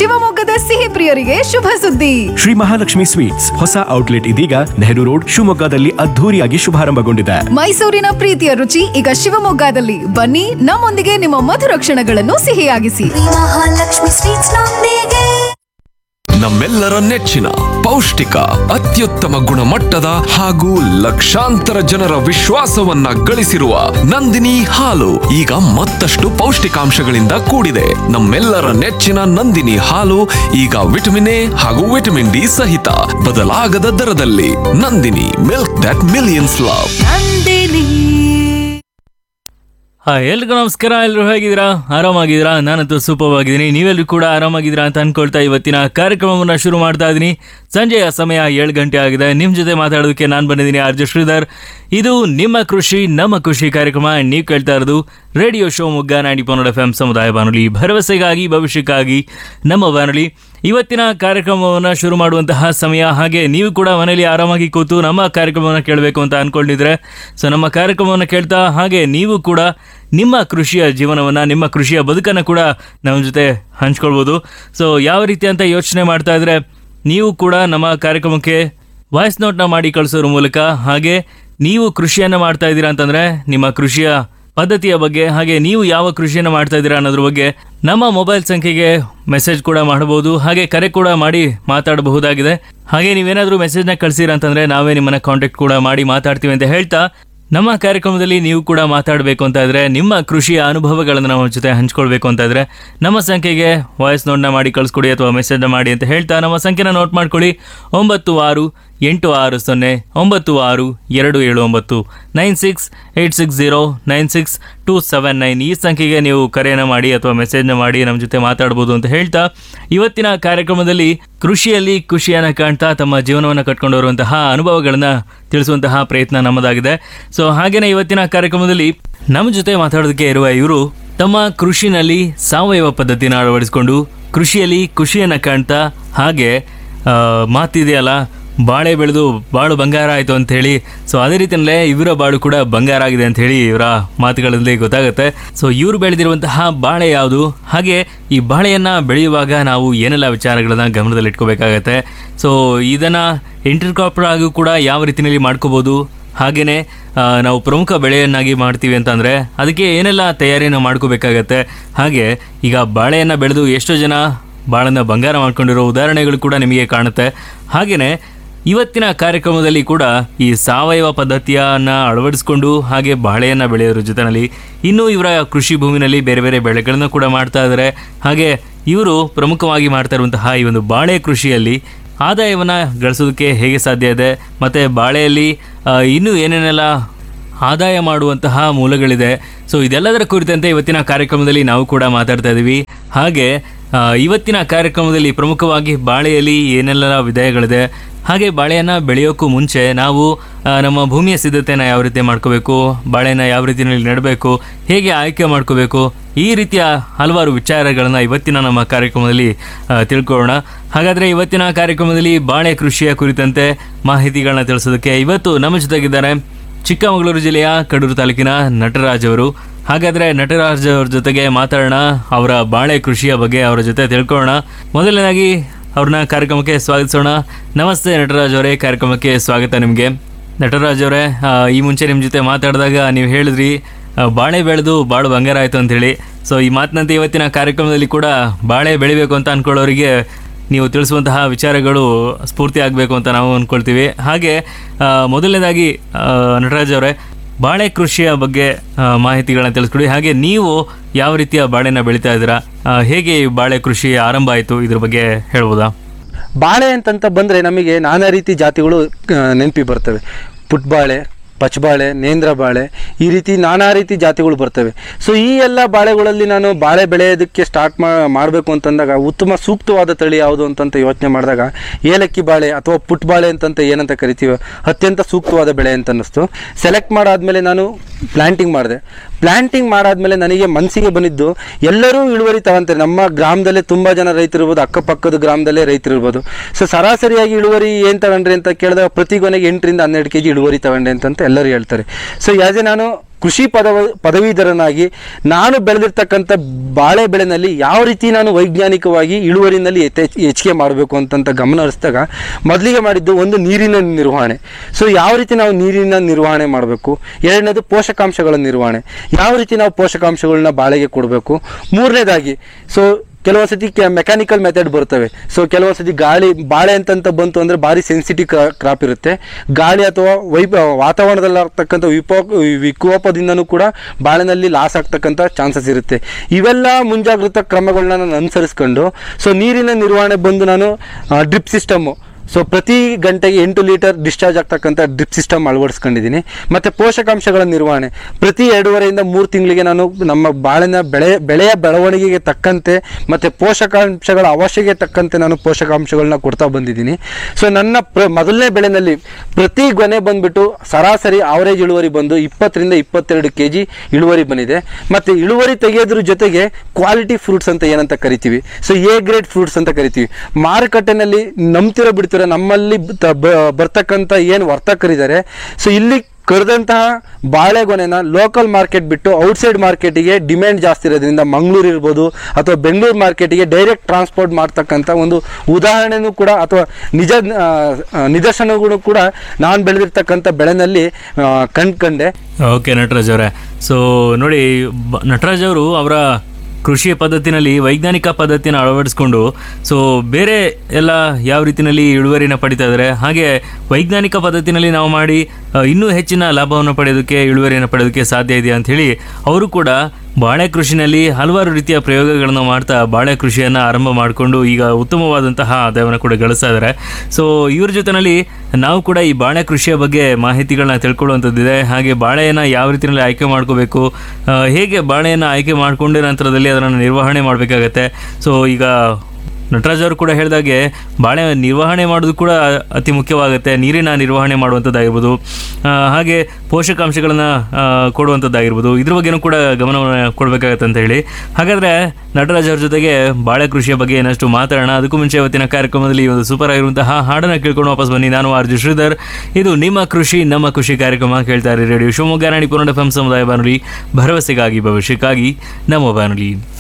ಶಿವಮೊಗ್ಗದ ಸಿಹಿ ಪ್ರಿಯರಿಗೆ ಶುಭ ಸುದ್ದಿ ಶ್ರೀ ಮಹಾಲಕ್ಷ್ಮಿ ಸ್ವೀಟ್ಸ್ ಹೊಸ ಔಟ್ಲೆಟ್ ಇದೀಗ ನೆಹರು ರೋಡ್ ಶಿವಮೊಗ್ಗದಲ್ಲಿ ಅದ್ಧೂರಿಯಾಗಿ ಶುಭಾರಂಭಗೊಂಡಿದೆ ಮೈಸೂರಿನ ಪ್ರೀತಿಯ ರುಚಿ ಈಗ ಶಿವಮೊಗ್ಗದಲ್ಲಿ ಬನ್ನಿ ನಮ್ಮೊಂದಿಗೆ ನಿಮ್ಮ ಮಧುರ ಕ್ಷಣಗಳನ್ನು ಸಿಹಿಯಾಗಿಸಿ ಮಹಾಲಕ್ಷ್ಮಿ ಸ್ವೀಟ್ಸ್ ನೊಂದಿಗೆ ನಮ್ಮೆಲ್ಲರ ನೆಚ್ಚಿನ ಪೌಷ್ಟಿಕ ಅತ್ಯುತ್ತಮ ಗುಣಮಟ್ಟದ ಹಾಗೂ ಲಕ್ಷಾಂತರ ಜನರ ವಿಶ್ವಾಸವನ್ನ ಗಳಿಸಿರುವ ನಂದಿನಿ ಹಾಲು ಈಗ ಮತ್ತಷ್ಟು ಪೌಷ್ಟಿಕಾಂಶಗಳಿಂದ ಕೂಡಿದೆ ನಮ್ಮೆಲ್ಲರ ನೆಚ್ಚಿನ ನಂದಿನಿ ಹಾಲು ಈಗ ವಿಟಮಿನ್ ಎ ಹಾಗೂ ವಿಟಮಿನ್ ಡಿ ಸಹಿತ ಬದಲಾಗದ ದರದಲ್ಲಿ Nandini milk that millions love hi ಎಲ್ರಿಗೂ ನಮಸ್ಕಾರ ಎಲ್ಲರೂ ಹೇಗಿದ್ದೀರಾ ಆರಾಮಾಗಿದ್ದೀರಾ ನಾನಂತೂ ಸೂಪರ್ ಆಗಿದ್ದೀನಿ ನೀವೆಲ್ಲರೂ ಕೂಡ ಆರಾಮಾಗಿದ್ದೀರಾ ಅಂತ ಅನ್ಕೊಳ್ತಾ ಇವತ್ತಿನ ಕಾರ್ಯಕ್ರಮವನ್ನು ಶುರು ಮಾಡ್ತಾ ಇದ್ದೀನಿ ಸಂಜೆಯ ಸಮಯ ಏಳು ಗಂಟೆ ಆಗಿದೆ ನಿಮ್ಮ ಜೊತೆ ಮಾತಾಡೋದಕ್ಕೆ ನಾನು ಬಂದಿದ್ದೀನಿ ಆರ್ ಜೆ ಶ್ರೀಧರ್ ಇದು ನಿಮ್ಮ ಕೃಷಿ ನಮ್ಮ ಖುಷಿ ಕಾರ್ಯಕ್ರಮ ನೀವು ಕೇಳ್ತಾ ಇರೋದು ರೇಡಿಯೋ ಶೋ ಮುಗ್ಗ ನಾಡಿ ಪನ್ನಡ ಎಫ್ ಎಂ ಸಮುದಾಯ ಬಾನುಲಿ ಭರವಸೆಗಾಗಿ ಭವಿಷ್ಯಕ್ಕಾಗಿ ನಮ್ಮ ಬಾನುಲಿ ಇವತ್ತಿನ ಕಾರ್ಯಕ್ರಮವನ್ನು ಶುರು ಮಾಡುವಂತಹ ಸಮಯ ಹಾಗೆ ನೀವು ಕೂಡ ಮನೆಯಲ್ಲಿ ಆರಾಮಾಗಿ ಕೂತು ನಮ್ಮ ಕಾರ್ಯಕ್ರಮವನ್ನು ಕೇಳಬೇಕು ಅಂತ ಅನ್ಕೊಂಡಿದ್ರೆ ಸೊ ನಮ್ಮ ಕಾರ್ಯಕ್ರಮವನ್ನು ಕೇಳ್ತಾ ಹಾಗೆ ನೀವು ಕೂಡ ನಿಮ್ಮ ಕೃಷಿಯ ಜೀವನವನ್ನು ನಿಮ್ಮ ಕೃಷಿಯ ಬದುಕನ್ನು ಕೂಡ ನಮ್ಮ ಜೊತೆ ಹಂಚ್ಕೊಳ್ಬೋದು ಸೊ ಯಾವ ರೀತಿ ಅಂತ ಯೋಚನೆ ಮಾಡ್ತಾ ಇದ್ರೆ ನೀವು ಕೂಡ ನಮ್ಮ ಕಾರ್ಯಕ್ರಮಕ್ಕೆ ವಾಯ್ಸ್ ನೋಟ್ನ ಮಾಡಿ ಕಳಿಸೋದ್ರ ಮೂಲಕ ಹಾಗೆ ನೀವು ಕೃಷಿಯನ್ನು ಮಾಡ್ತಾ ಇದ್ದೀರಾ ಅಂತಂದ್ರೆ ನಿಮ್ಮ ಕೃಷಿಯ ಪದ್ಧತಿಯ ಬಗ್ಗೆ ಹಾಗೆ ನೀವು ಯಾವ ಕೃಷಿಯನ್ನು ಮಾಡ್ತಾ ಇದ್ದೀರಾ ಅನ್ನೋದ್ರ ಬಗ್ಗೆ ನಮ್ಮ ಮೊಬೈಲ್ ಸಂಖ್ಯೆಗೆ ಮೆಸೇಜ್ ಕೂಡ ಮಾಡಬಹುದು ಹಾಗೆ ಕರೆ ಕೂಡ ಮಾಡಿ ಮಾತಾಡಬಹುದಾಗಿದೆ ಹಾಗೆ ನೀವೇನಾದರೂ ಮೆಸೇಜ್ನ ಕಳಿಸಿರ ಅಂತಂದ್ರೆ ನಾವೇ ನಿಮ್ಮನ್ನ ಕಾಂಟ್ಯಾಕ್ಟ್ ಕೂಡ ಮಾಡಿ ಮಾತಾಡ್ತೀವಿ ಅಂತ ಹೇಳ್ತಾ ನಮ್ಮ ಕಾರ್ಯಕ್ರಮದಲ್ಲಿ ನೀವು ಕೂಡ ಮಾತಾಡಬೇಕು ಅಂತ ಇದ್ರೆ ನಿಮ್ಮ ಕೃಷಿಯ ಅನುಭವಗಳನ್ನು ನಮ್ಮ ಜೊತೆ ಹಂಚ್ಕೊಳ್ಬೇಕು ಅಂತ ಇದ್ರೆ ನಮ್ಮ ಸಂಖ್ಯೆಗೆ ವಾಯ್ಸ್ ನೋಟ್ನ ಮಾಡಿ ಕಳಿಸ್ಕೊಡಿ ಅಥವಾ ಮೆಸೇಜ್ನ ಮಾಡಿ ಅಂತ ಹೇಳ್ತಾ ನಮ್ಮ ಸಂಖ್ಯೆನ ನೋಟ್ ಮಾಡ್ಕೊಳ್ಳಿ ಒಂಬತ್ತು ಆರು ಎಂಟು ಆರು ಸೊನ್ನೆ ಒಂಬತ್ತು ಆರು ಎರಡು ಏಳು ಒಂಬತ್ತು nine six eight six zero nine six two seven nine ಈ ಸಂಖ್ಯೆಗೆ ನೀವು ಕರೆಯನ್ನು ಮಾಡಿ ಅಥವಾ ಮೆಸೇಜ್ನ ಮಾಡಿ ನಮ್ಮ ಜೊತೆ ಮಾತಾಡ್ಬೋದು ಅಂತ ಹೇಳ್ತಾ ಇವತ್ತಿನ ಕಾರ್ಯಕ್ರಮದಲ್ಲಿ ಕೃಷಿಯಲ್ಲಿ ಖುಷಿಯನ್ನು ಕಾಣ್ತಾ ತಮ್ಮ ಜೀವನವನ್ನು ಕಟ್ಕೊಂಡು ಬರುವಂತಹ ಅನುಭವಗಳನ್ನು ತಿಳಿಸುವಂತಹ ಪ್ರಯತ್ನ ನಮ್ಮದಾಗಿದೆ ಸೊ ಹಾಗೇನೆ ಇವತ್ತಿನ ಕಾರ್ಯಕ್ರಮದಲ್ಲಿ ನಮ್ಮ ಜೊತೆ ಮಾತಾಡೋದಕ್ಕೆ ಇರುವ ಇವರು ತಮ್ಮ ಕೃಷಿನಲ್ಲಿ ಸಾವಯವ ಪದ್ಧತಿನ ಅಳವಡಿಸಿಕೊಂಡು ಕೃಷಿಯಲ್ಲಿ ಖುಷಿಯನ್ನು ಕಾಣ್ತಾ ಹಾಗೆ ಆ, ಮಾತಿದೆಯಲ್ಲ ಬಾಳೆ ಬೆಳೆದು ಬಾಳು ಬಂಗಾರ ಆಯಿತು ಅಂತ ಹೇಳಿ ಸೊ ಅದೇ ರೀತಿಯಲ್ಲೇ ಇವರ ಬಾಳು ಕೂಡ ಬಂಗಾರ ಆಗಿದೆ ಅಂತ ಹೇಳಿ ಇವರ ಮಾತುಗಳಲ್ಲಿ ಗೊತ್ತಾಗುತ್ತೆ ಸೊ ಇವರು ಬೆಳೆದಿರುವಂತಹ ಬಾಳೆ ಯಾವುದು ಹಾಗೆ ಈ ಬಾಳೆಯನ್ನು ಬೆಳೆಯುವಾಗ ನಾವು ಏನೆಲ್ಲ ವಿಚಾರಗಳನ್ನ ಗಮನದಲ್ಲಿ ಇಟ್ಕೋಬೇಕಾಗತ್ತೆ ಸೊ ಇದನ್ನು ಇಂಟರ್ಕಾಪರ್ ಆಗೂ ಕೂಡ ಯಾವ ರೀತಿಯಲ್ಲಿ ಮಾಡ್ಕೋಬೋದು ಹಾಗೆಯೇ ನಾವು ಪ್ರಮುಖ ಬೆಳೆಯನ್ನಾಗಿ ಮಾಡ್ತೀವಿ ಅಂತಂದರೆ ಅದಕ್ಕೆ ಏನೆಲ್ಲ ತಯಾರಿಯನ್ನು ಮಾಡ್ಕೋಬೇಕಾಗತ್ತೆ ಹಾಗೆ ಈಗ ಬಾಳೆಯನ್ನು ಬೆಳೆದು ಎಷ್ಟೋ ಜನ ಬಾಳನ್ನ ಬಂಗಾರ ಮಾಡ್ಕೊಂಡಿರೋ ಉದಾಹರಣೆಗಳು ಕೂಡ ನಿಮಗೆ ಕಾಣುತ್ತೆ ಹಾಗೆಯೇ ಇವತ್ತಿನ ಕಾರ್ಯಕ್ರಮದಲ್ಲಿ ಕೂಡ ಈ ಸಾವಯವ ಪದ್ಧತಿಯನ್ನು ಅಳವಡಿಸ್ಕೊಂಡು ಹಾಗೆ ಬಾಳೆಯನ್ನು ಬೆಳೆಯೋದ್ರ ಜೊತೆಯಲ್ಲಿ ಇನ್ನೂ ಇವರ ಕೃಷಿ ಭೂಮಿನಲ್ಲಿ ಬೇರೆ ಬೇರೆ ಬೆಳೆಗಳನ್ನು ಕೂಡ ಮಾಡ್ತಾ ಇದ್ದಾರೆ ಹಾಗೆ ಇವರು ಪ್ರಮುಖವಾಗಿ ಮಾಡ್ತಾ ಇರುವಂತಹ ಈ ಒಂದು ಬಾಳೆ ಕೃಷಿಯಲ್ಲಿ ಆದಾಯವನ್ನು ಗಳಿಸೋದಕ್ಕೆ ಹೇಗೆ ಸಾಧ್ಯ ಇದೆ ಮತ್ತು ಬಾಳೆಯಲ್ಲಿ ಆ, ಇನ್ನೂ ಏನೇನೆಲ್ಲ ಆದಾಯ ಮಾಡುವಂತಹ ಮೂಲಗಳಿದೆ ಸೊ ಇದೆಲ್ಲದರ ಕುರಿತಂತೆ ಇವತ್ತಿನ ಕಾರ್ಯಕ್ರಮದಲ್ಲಿ ನಾವು ಕೂಡ ಮಾತಾಡ್ತಾ ಇದ್ದೀವಿ ಹಾಗೆ ಆ, ಇವತ್ತಿನ ಕಾರ್ಯಕ್ರಮದಲ್ಲಿ ಪ್ರಮುಖವಾಗಿ ಬಾಳೆಯಲ್ಲಿ ಏನೆಲ್ಲ ವಿಧಯಗಳಿದೆ ಹಾಗೆ ಬಾಳೆಯನ್ನು ಬೆಳೆಯೋಕ್ಕೂ ಮುಂಚೆ ನಾವು ಆ, ನಮ್ಮ ಭೂಮಿಯ ಸಿದ್ಧತೆಯನ್ನು ಯಾವ ರೀತಿ ಮಾಡ್ಕೋಬೇಕು ಬಾಳೆನ ಯಾವ ರೀತಿಯಲ್ಲಿ ನೆಡಬೇಕು ಹೇಗೆ ಆಯ್ಕೆ ಮಾಡ್ಕೋಬೇಕು ಈ ರೀತಿಯ ಹಲವಾರು ವಿಚಾರಗಳನ್ನು ಇವತ್ತಿನ ನಮ್ಮ ಕಾರ್ಯಕ್ರಮದಲ್ಲಿ ಆ, ತಿಳ್ಕೊಳ್ಳೋಣ ಹಾಗಾದರೆ ಇವತ್ತಿನ ಕಾರ್ಯಕ್ರಮದಲ್ಲಿ ಬಾಳೆ ಕೃಷಿಯ ಕುರಿತಂತೆ ಮಾಹಿತಿಗಳನ್ನ ತಿಳಿಸೋದಕ್ಕೆ ಇವತ್ತು ನಮ್ಮ ಜೊತೆಗಿದ್ದಾರೆ ಚಿಕ್ಕಮಗಳೂರು ಜಿಲ್ಲೆಯ ಕಡೂರು ತಾಲೂಕಿನ ನಟರಾಜ್ ಅವರು ಹಾಗಾದ್ರೆ ನಟರಾಜ್ ಅವ್ರ ಜೊತೆಗೆ ಮಾತಾಡೋಣ ಅವರ ಬಾಳೆ ಕೃಷಿಯ ಬಗ್ಗೆ ಅವರ ಜೊತೆ ತಿಳ್ಕೊಳ್ಳೋಣ ಮೊದಲನೇದಾಗಿ ಅವ್ರನ್ನ ಕಾರ್ಯಕ್ರಮಕ್ಕೆ ಸ್ವಾಗತಿಸೋಣ ನಮಸ್ತೆ ನಟರಾಜ್ ಅವರೇ ಕಾರ್ಯಕ್ರಮಕ್ಕೆ ಸ್ವಾಗತ ನಿಮಗೆ ನಟರಾಜ್ ಅವರೇ ಆ, ಈ ಮುಂಚೆ ನಿಮ್ಮ ಜೊತೆ ಮಾತಾಡಿದಾಗ ನೀವು ಹೇಳಿದ್ರಿ ಆ, ಬಾಳೆ ಬೆಳೆದು ಬಾಳು ಬಂಗಾರ ಆಯಿತು ಅಂತೇಳಿ ಸೊ ಈ ಮಾತಿನಂತೆ ಇವತ್ತಿನ ಕಾರ್ಯಕ್ರಮದಲ್ಲಿ ಕೂಡ ಬಾಳೆ ಬೆಳಿಬೇಕು ಅಂತ ಅನ್ಕೊಳ್ಳೋರಿಗೆ ನೀವು ತಿಳಿಸುವಂತಹ ವಿಚಾರಗಳು ಸ್ಫೂರ್ತಿ ಆಗಬೇಕು ಅಂತ ನಾವು ಅಂದ್ಕೊಳ್ತೀವಿ ಹಾಗೆ ಆ, ಮೊದಲನೇದಾಗಿ ಆ, ನಟರಾಜ್ ಅವರೇ ಬಾಳೆ ಕೃಷಿಯ ಬಗ್ಗೆ ಆ, ಮಾಹಿತಿಗಳನ್ನ ತಿಳಿಸ್ಕೊಡಿ ಹಾಗೆ ನೀವು ಯಾವ ರೀತಿಯ ಬಾಳೆನ ಬೆಳೀತಾ ಇದ್ದೀರಾ ಆ, ಹೇಗೆ ಈ ಬಾಳೆ ಕೃಷಿ ಆರಂಭ ಆಯಿತು ಇದ್ರ ಬಗ್ಗೆ ಹೇಳ್ಬೋದಾ ಬಾಳೆ ಅಂತಂತ ಬಂದರೆ ನಮಗೆ ನಾನಾ ರೀತಿ ಜಾತಿಗಳು ನೆನಪಿ ಬರ್ತವೆ ಪುಟ್ಬಾಳೆ ಪಚ್ಚಬಾಳೆ ನೇಂದ್ರ ಬಾಳೆ ಈ ರೀತಿ ನಾನಾ ರೀತಿ ಜಾತಿಗಳು ಬರ್ತವೆ ಸೊ ಈ ಎಲ್ಲ ಬಾಳೆಗಳಲ್ಲಿ ನಾನು ಬಾಳೆ ಬೆಳೆಯೋದಕ್ಕೆ ಸ್ಟಾರ್ಟ್ ಮಾ ಮಾಡಬೇಕು ಅಂತಂದಾಗ ಉತ್ತಮ ಸೂಕ್ತವಾದ ತಳಿ ಯಾವುದು ಅಂತಂತ ಯೋಚನೆ ಮಾಡಿದಾಗ ಏಲಕ್ಕಿ ಬಾಳೆ ಅಥವಾ ಪುಟ್ಬಾಳೆ ಅಂತಂತ ಏನಂತ ಕರಿತೀವಿ ಅತ್ಯಂತ ಸೂಕ್ತವಾದ ಬೆಳೆ ಅಂತ ಅನ್ನಿಸ್ತು ಸೆಲೆಕ್ಟ್ ಮಾಡಾದ್ಮೇಲೆ ನಾನು ಪ್ಲ್ಯಾಂಟಿಂಗ್ ಮಾಡಿದೆ ಪ್ಲ್ಯಾಂಟಿಂಗ್ ಮಾಡಾದ್ಮೇಲೆ ನನಗೆ ಮನಸ್ಸಿಗೆ ಬಂದಿದ್ದು ಎಲ್ಲರೂ ಇಳುವರಿ ತಗೊಂತಾರೆ ನಮ್ಮ ಗ್ರಾಮದಲ್ಲೇ ತುಂಬ ಜನ ರೈತರು ಇರ್ಬೋದು ಅಕ್ಕಪಕ್ಕದ ಗ್ರಾಮದಲ್ಲೇ ರೈತರು ಇರ್ಬೋದು ಸೊ ಸರಾಸರಿಯಾಗಿ ಇಳುವರಿ ಏನು ತಗೊಂಡ್ರಿ ಅಂತ ಕೇಳಿದಾಗ ಪ್ರತಿ ಕೊನೆಗೆ ಎಂಟರಿಂದ ಹನ್ನೆರಡು ಕೆ ಜಿ ಇಳುವರಿ ತಗೊಂಡೆ ಅಂತಂತ ಎಲ್ಲರೂ ಹೇಳ್ತಾರೆ ಸೊ ಯಾಸ್ ಎ ನಾನು ಕೃಷಿ ಪದವ ಪದವೀಧರನಾಗಿ ನಾನು ಬೆಳೆದಿರ್ತಕ್ಕಂಥ ಬಾಳೆ ಬೆಳೆನಲ್ಲಿ ಯಾವ ರೀತಿ ನಾನು ವೈಜ್ಞಾನಿಕವಾಗಿ ಇಳುವರಿನಲ್ಲಿ ಯಥೇಚ್- ಹೆಚ್ಚಿಗೆ ಮಾಡಬೇಕು ಅಂತಂತ ಗಮನ ಹರಿಸಿದಾಗ ಮೊದಲಿಗೆ ಮಾಡಿದ್ದು ಒಂದು ನೀರಿನ ನಿರ್ವಹಣೆ ಸೊ ಯಾವ ರೀತಿ ನಾವು ನೀರಿನ ನಿರ್ವಹಣೆ ಮಾಡಬೇಕು ಎರಡನೇದು ಪೋಷಕಾಂಶಗಳ ನಿರ್ವಹಣೆ ಯಾವ ರೀತಿ ನಾವು ಪೋಷಕಾಂಶಗಳನ್ನ ಬಾಳೆಗೆ ಕೊಡಬೇಕು ಮೂರನೇದಾಗಿ ಸೊ ಕೆಲವು ಸತಿ ಮೆಕ್ಯಾನಿಕಲ್ ಮೆಥಡ್ ಬರ್ತವೆ ಸೊ ಕೆಲವು ಸತಿ ಗಾಳಿ ಬಾಳೆ ಅಂತಂತ ಬಂತು ಅಂದರೆ ಭಾರಿ ಸೆನ್ಸಿಟಿವ್ ಕ್ರಾಪ್ ಇರುತ್ತೆ ಗಾಳಿ ಅಥವಾ ವೈಪ ವಾತಾವರಣದಲ್ಲಿ ಆಗ್ತಕ್ಕಂಥ ವಿಪೋ ವಿಕೋಪದಿಂದನೂ ಕೂಡ ಬಾಳೆನಲ್ಲಿ ಲಾಸ್ ಆಗ್ತಕ್ಕಂಥ ಚಾನ್ಸಸ್ ಇರುತ್ತೆ ಇವೆಲ್ಲ ಮುಂಜಾಗ್ರತಾ ಕ್ರಮಗಳನ್ನ ನಾನು ಅನುಸರಿಸ್ಕೊಂಡು ಸೊ ನೀರಿನ ನಿರ್ವಹಣೆ ಬಂದು ನಾನು ಡ್ರಿಪ್ ಸಿಸ್ಟಮ್ಮು ಸೊ ಪ್ರತಿ ಗಂಟೆಗೆ ಎಂಟು ಲೀಟರ್ ಡಿಸ್ಚಾರ್ಜ್ ಆಗ್ತಕ್ಕಂಥ ಡ್ರಿಪ್ ಸಿಸ್ಟಮ್ ಅಳವಡಿಸ್ಕೊಂಡಿದ್ದೀನಿ ಮತ್ತು ಪೋಷಕಾಂಶಗಳ ನಿರ್ವಹಣೆ ಪ್ರತಿ ಎರಡೂವರೆಯಿಂದ ಮೂರು ತಿಂಗಳಿಗೆ ನಾನು ನಮ್ಮ ಬಾಳೆನ ಬೆಳೆ ಬೆಳೆಯ ಬೆಳವಣಿಗೆಗೆ ತಕ್ಕಂತೆ ಮತ್ತು ಪೋಷಕಾಂಶಗಳ ಅವಶ್ಯಕ್ಕೆ ತಕ್ಕಂತೆ ನಾನು ಪೋಷಕಾಂಶಗಳನ್ನ ಕೊಡ್ತಾ ಬಂದಿದ್ದೀನಿ ಸೊ ನನ್ನ ಪ್ರ ಮೊದಲನೇ ಬೆಳೆನಲ್ಲಿ ಪ್ರತಿ ಗೊನೆ ಬಂದ್ಬಿಟ್ಟು ಸರಾಸರಿ ಆವರೇಜ್ ಇಳುವರಿ ಬಂದು ಇಪ್ಪತ್ತರಿಂದ ಇಪ್ಪತ್ತೆರಡು ಕೆ ಜಿ ಇಳುವರಿ ಬಂದಿದೆ ಮತ್ತು ಇಳುವರಿ ತೆಗೆಯೋದ್ರ ಜೊತೆಗೆ ಕ್ವಾಲಿಟಿ ಫ್ರೂಟ್ಸ್ ಅಂತ ಏನಂತ ಕರಿತೀವಿ ಸೊ ಎ ಗ್ರೇಡ್ ಫ್ರೂಟ್ಸ್ ಅಂತ ಕರಿತೀವಿ ಮಾರುಕಟ್ಟೆನಲ್ಲಿ ನಂಬ್ತಿರೋ ಬಿಡ್ತಿರೋ ನಮ್ಮಲ್ಲಿ ಬ- ಬ- ಬರ್ತಕ್ಕಂಥ ಏನು ವರ್ತಕರಿದ್ದಾರೆ ಸೊ ಇಲ್ಲಿ ಕರೆದಂತಹ ಬಾಳೆಗೊನೆನ ಲೋಕಲ್ ಮಾರ್ಕೆಟ್ ಬಿಟ್ಟು ಔಟ್ಸೈಡ್ ಮಾರ್ಕೆಟಿಗೆ ಡಿಮ್ಯಾಂಡ್ ಜಾಸ್ತಿ ಇರೋದ್ರಿಂದ ಮಂಗಳೂರು ಇರ್ಬೋದು ಅಥವಾ ಬೆಂಗಳೂರು ಮಾರ್ಕೆಟಿಗೆ ಡೈರೆಕ್ಟ್ ಟ್ರಾನ್ಸ್ಪೋರ್ಟ್ ಮಾಡ್ತಕ್ಕಂಥ ಒಂದು ಉದಾಹರಣೆನೂ ಕೂಡ ಅಥವಾ ನಿಜ ಆ, ಆ, ನಿದರ್ಶನಗಳು ಕೂಡ ನಾನು ಬೆಳೆದಿರ್ತಕ್ಕಂಥ ಬೆಳೆನಲ್ಲಿ ಆ, ಕಂಡ್ಕಂಡೆ ಓಕೆ ನಟರಾಜ್ ಅವರೇ ಸೊ ನೋಡಿ ಬ- ನಟರಾಜ್ ಅವರು ಅವರ ಕೃಷಿ ಪದ್ಧತಿನಲ್ಲಿ ವೈಜ್ಞಾನಿಕ ಪದ್ಧತಿನ ಅಳವಡಿಸ್ಕೊಂಡು ಸೊ ಬೇರೆ ಎಲ್ಲ ಯಾವ ರೀತಿಯಲ್ಲಿ ಇಳುವರಿನ ಪಡಿತಾ ಇದ್ದಾರೆ ಹಾಗೆ ವೈಜ್ಞಾನಿಕ ಪದ್ಧತಿನಲ್ಲಿ ನಾವು ಮಾಡಿ ಆ, ಇನ್ನೂ ಹೆಚ್ಚಿನ ಲಾಭವನ್ನು ಪಡೆಯೋದಕ್ಕೆ ಇಳುವರಿಯನ್ನು ಪಡೆಯೋದಕ್ಕೆ ಸಾಧ್ಯ ಇದೆ ಅಂತ ಹೇಳಿ ಅವರು ಕೂಡ ಬಾಳೆ ಕೃಷಿನಲ್ಲಿ ಹಲವಾರು ರೀತಿಯ ಪ್ರಯೋಗಗಳನ್ನು ಮಾಡ್ತಾ ಬಾಳೆ ಕೃಷಿಯನ್ನು ಆರಂಭ ಮಾಡಿಕೊಂಡು ಈಗ ಉತ್ತಮವಾದಂತಹ ಆದಾಯವನ್ನು ಕೂಡ ಗಳಿಸ್ತಾ ಇದ್ದಾರೆ ಸೊ ಇವ್ರ ಜೊತೆನಲ್ಲಿ ನಾವು ಕೂಡ ಈ ಬಾಳೆ ಕೃಷಿಯ ಬಗ್ಗೆ ಮಾಹಿತಿಗಳನ್ನ ತಿಳ್ಕೊಳ್ಳುವಂಥದ್ದಿದೆ ಹಾಗೆ ಬಾಳೆಯನ್ನು ಯಾವ ರೀತಿಯಲ್ಲಿ ಆಯ್ಕೆ ಮಾಡ್ಕೋಬೇಕು ಆ, ಹೇಗೆ ಬಾಳೆಯನ್ನು ಆಯ್ಕೆ ಮಾಡಿಕೊಂಡ ನಂತರದಲ್ಲಿ ಅದನ್ನು ನಿರ್ವಹಣೆ ಮಾಡಬೇಕಾಗತ್ತೆ ಸೊ ಈಗ ನಟರಾಜ್ ಅವರು ಕೂಡ ಹೇಳಿದಾಗೆ ಬಾಳೆ ನಿರ್ವಹಣೆ ಮಾಡೋದು ಕೂಡ ಅತಿ ಮುಖ್ಯವಾಗುತ್ತೆ ನೀರಿನ ನಿರ್ವಹಣೆ ಮಾಡುವಂಥದ್ದಾಗಿರ್ಬೋದು ಆ, ಹಾಗೆ ಪೋಷಕಾಂಶಗಳನ್ನು ಕೊಡುವಂಥದ್ದಾಗಿರ್ಬೋದು ಇದ್ರ ಬಗ್ಗೆನೂ ಕೂಡ ಗಮನವನ್ನು ಕೊಡಬೇಕಾಗತ್ತೆ ಅಂತ ಹೇಳಿ ಹಾಗಾದರೆ ನಟರಾಜ್ ಅವ್ರ ಜೊತೆಗೆ ಬಾಳೆ ಕೃಷಿಯ ಬಗ್ಗೆ ಏನಷ್ಟು ಮಾತಾಡೋಣ ಅದಕ್ಕೂ ಮುಂಚೆ ಇವತ್ತಿನ ಕಾರ್ಯಕ್ರಮದಲ್ಲಿ ಈ ಒಂದು ಸೂಪರ್ ಆಗಿರುವಂತಹ ಹಾಡನ್ನು ಕೇಳ್ಕೊಂಡು ವಾಪಸ್ ಬನ್ನಿ ನಾನು ಆರ್ಜು ಶ್ರೀಧರ್ ಇದು ನಿಮ್ಮ ಕೃಷಿ ನಮ್ಮ ಕೃಷಿ ಕಾರ್ಯಕ್ರಮ ಕೇಳ್ತಾ ಇರಿ ರೇಡಿಯೋ ಶಿವಮೊಗ್ಗ ರಾಣಿ ಪುರಾಣ ಎಫ್ ಸಮುದಾಯ ಬಾನುಲಿ ಭರವಸೆಗಾಗಿ ಭವಿಷ್ಯಕ್ಕಾಗಿ ನಮ್ಮ ಬಾನುಲಿ